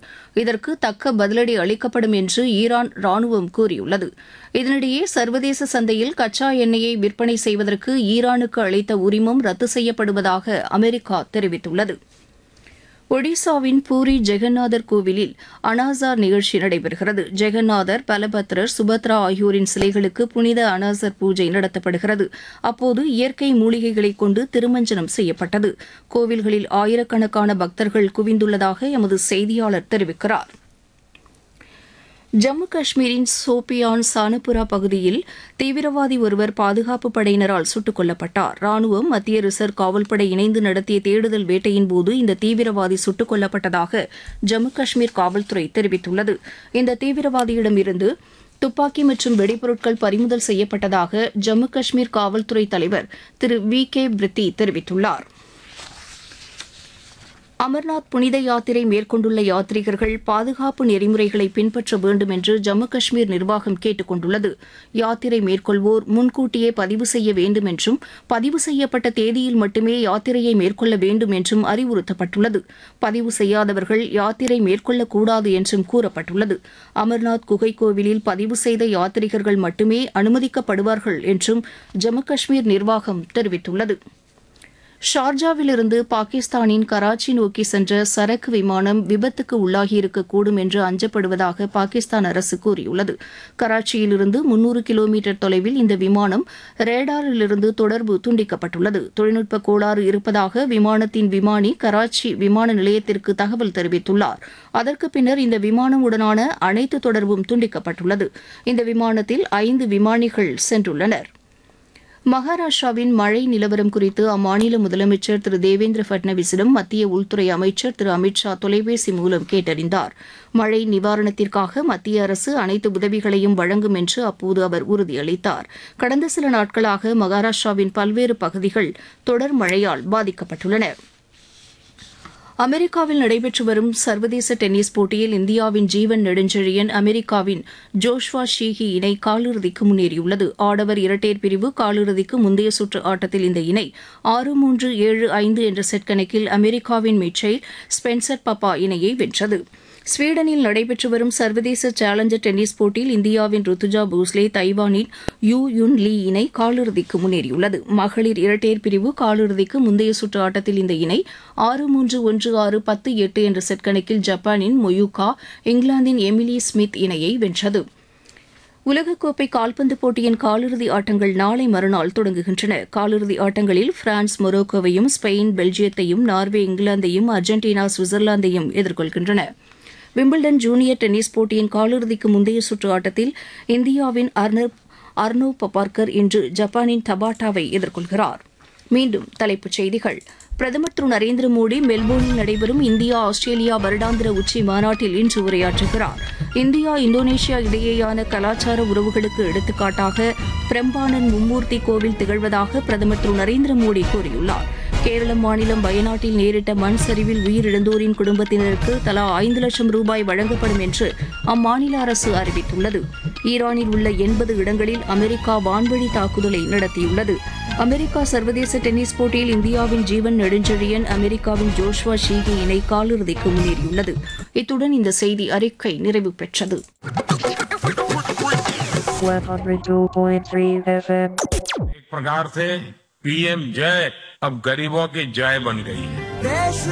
இதற்கு தக்க பதிலடி அளிக்கப்படும் என்று ஈரான் ராணுவம் கூறியுள்ளது இதனிடையே சர்வதேச சந்தையில் கச்சா எண்ணெயை விற்பனை செய்வதற்கு ஈரானுக்கு அளித்த உரிமம் ரத்து செய்யப்படுவதாக அமெரிக்கா தெரிவித்துள்ளது ஒடிசாவின் பூரி ஜெகநாதர் கோவிலில் அனாசார் நிகழ்ச்சி நடைபெறுகிறது ஜெகநாதர் பலபத்ரர் சுபத்ரா ஆகியோரின் சிலைகளுக்கு புனித அனாசர் பூஜை நடத்தப்படுகிறது அப்போது இயற்கை மூலிகைகளைக் கொண்டு திருமஞ்சனம் செய்யப்பட்டது கோவில்களில் ஆயிரக்கணக்கான பக்தர்கள் குவிந்துள்ளதாக எமது செய்தியாளர் தெரிவிக்கிறார் ஜம்மு காஷ்மீரின் சோபியான் சானபுரா பகுதியில் தீவிரவாதி ஒருவர் பாதுகாப்பு படையினரால் சுட்டுக் கொல்லப்பட்டார் ராணுவம் மத்திய ரிசர்வ் காவல்படை இணைந்து நடத்திய தேடுதல் வேட்டையின் போது இந்த தீவிரவாதி சுட்டுக் கொல்லப்பட்டதாக ஜம்மு காஷ்மீர் காவல்துறை தெரிவித்துள்ளது இந்த தீவிரவாதியிடமிருந்து துப்பாக்கி மற்றும் வெடிபொருட்கள் பறிமுதல் செய்யப்பட்டதாக ஜம்மு காஷ்மீர் காவல்துறை தலைவர் திரு வி கே பிரித்தி தெரிவித்துள்ளார் அமர்நாத் புனித யாத்திரை மேற்கொண்டுள்ள யாத்ரீகர்கள் பாதுகாப்பு நெறிமுறைகளை பின்பற்ற வேண்டும் என்று ஜம்மு காஷ்மீர் நிர்வாகம் கேட்டுக் கொண்டுள்ளது யாத்திரை மேற்கொள்வோர் முன்கூட்டியே பதிவு செய்ய வேண்டும் என்றும் பதிவு செய்யப்பட்ட தேதியில் மட்டுமே யாத்திரையை மேற்கொள்ள வேண்டும் என்றும் அறிவுறுத்தப்பட்டுள்ளது பதிவு செய்யாதவர்கள் யாத்திரை மேற்கொள்ளக்கூடாது என்றும் கூறப்பட்டுள்ளது அமர்நாத் குகை கோவிலில் பதிவு செய்த யாத்ரீகர்கள் மட்டுமே அனுமதிக்கப்படுவார்கள் என்றும் ஜம்மு காஷ்மீர் நிர்வாகம் தெரிவித்துள்ளது ஷார்ஜாவிலிருந்து பாகிஸ்தானின் கராச்சி நோக்கி சென்ற சரக்கு விமானம் விபத்துக்கு உள்ளாகியிருக்கக்கூடும் என்று அஞ்சப்படுவதாக பாகிஸ்தான் அரசு கூறியுள்ளது கராச்சியிலிருந்து முன்னூறு கிலோமீட்டர் தொலைவில் இந்த விமானம் ரேடாரிலிருந்து தொடர்பு துண்டிக்கப்பட்டுள்ளது தொழில்நுட்ப கோளாறு இருப்பதாக விமானத்தின் விமானி கராச்சி விமான நிலையத்திற்கு தகவல் தெரிவித்துள்ளார் அதற்கு பின்னர் இந்த விமானம் உடனான அனைத்து தொடர்பும் துண்டிக்கப்பட்டுள்ளது இந்த விமானத்தில் ஐந்து விமானிகள் சென்றுள்ளனர் மகாராஷ்டிராவின் மழை நிலவரம் குறித்து அம்மாநில முதலமைச்சர் திரு தேவேந்திர பட்னவிஸிடம் மத்திய உள்துறை அமைச்சர் திரு அமித்ஷா தொலைபேசி மூலம் கேட்டறிந்தார் மழை நிவாரணத்திற்காக மத்திய அரசு அனைத்து உதவிகளையும் வழங்கும் என்று அப்போது அவர் உறுதியளித்தார் கடந்த சில நாட்களாக மகாராஷ்டிராவின் பல்வேறு பகுதிகள் தொடர் மழையால் பாதிக்கப்பட்டுள்ளன அமெரிக்காவில் நடைபெற்று வரும் சர்வதேச டென்னிஸ் போட்டியில் இந்தியாவின் ஜீவன் நெடுஞ்செழியன் அமெரிக்காவின் ஜோஷ்வா ஷீஹி இணை காலிறுதிக்கு முன்னேறியுள்ளது ஆடவர் இரட்டையர் பிரிவு காலிறுதிக்கு முந்தைய சுற்று ஆட்டத்தில் இந்த இணை ஆறு மூன்று ஏழு ஐந்து என்ற செட் கணக்கில் அமெரிக்காவின் மிச்சைல் ஸ்பென்சர் பப்பா இணையை வென்றது ஸ்வீடனில் நடைபெற்று வரும் சர்வதேச சேலஞ்சர் டென்னிஸ் போட்டியில் இந்தியாவின் ருத்துஜா போஸ்லே தைவானின் யூ யுன் லீ இணை காலிறுதிக்கு முன்னேறியுள்ளது மகளிர் இரட்டையர் பிரிவு காலிறுதிக்கு முந்தைய சுற்று ஆட்டத்தில் இந்த இணை ஆறு மூன்று ஒன்று ஆறு பத்து எட்டு என்ற செட் கணக்கில் ஜப்பானின் மொயூகா இங்கிலாந்தின் எமிலி ஸ்மித் இணையை வென்றது உலகக்கோப்பை கால்பந்து போட்டியின் காலிறுதி ஆட்டங்கள் நாளை மறுநாள் தொடங்குகின்றன காலிறுதி ஆட்டங்களில் பிரான்ஸ் மொரோக்கோவையும் ஸ்பெயின் பெல்ஜியத்தையும் நார்வே இங்கிலாந்தையும் அர்ஜென்டினா சுவிட்சர்லாந்தையும் எதிர்கொள்கின்றன விம்பிள்டன் ஜூனியர் டென்னிஸ் போட்டியின் காலிறுதிக்கு முந்தைய சுற்று ஆட்டத்தில் இந்தியாவின் அர்னப் அர்னோ பபார்கர் இன்று ஜப்பானின் தபாட்டாவை எதிர்கொள்கிறார் மீண்டும் தலைப்புச் செய்திகள் பிரதமர் திரு நரேந்திர மோடி மெல்போர்னில் நடைபெறும் இந்தியா ஆஸ்திரேலியா வருடாந்திர உச்சி மாநாட்டில் இன்று உரையாற்றுகிறார் இந்தியா இந்தோனேஷியா இடையேயான கலாச்சார உறவுகளுக்கு எடுத்துக்காட்டாக பிரம்பானன் மும்மூர்த்தி கோவில் திகழ்வதாக பிரதமர் திரு நரேந்திர மோடி கூறியுள்ளார் கேரள மாநிலம் வயநாட்டில் நேரிட்ட மண் சரிவில் உயிரிழந்தோரின் குடும்பத்தினருக்கு தலா ஐந்து லட்சம் ரூபாய் வழங்கப்படும் என்று அம்மாநில அரசு அறிவித்துள்ளது ஈரானில் உள்ள எண்பது இடங்களில் அமெரிக்கா வான்வழி தாக்குதலை நடத்தியுள்ளது அமெரிக்கா சர்வதேச டென்னிஸ் போட்டியில் இந்தியாவின் ஜீவன் நெடுஞ்செழியன் அமெரிக்காவின் ஜோஷ்வா ஷீகி இணை காலிறுதிக்கு முன்னேறியுள்ளது இத்துடன் இந்த செய்தி அறிக்கை நிறைவு பெற்றது 102.3 FM. एक प्रकार से पीएम जय अब गरीबों की जय बन गई है देश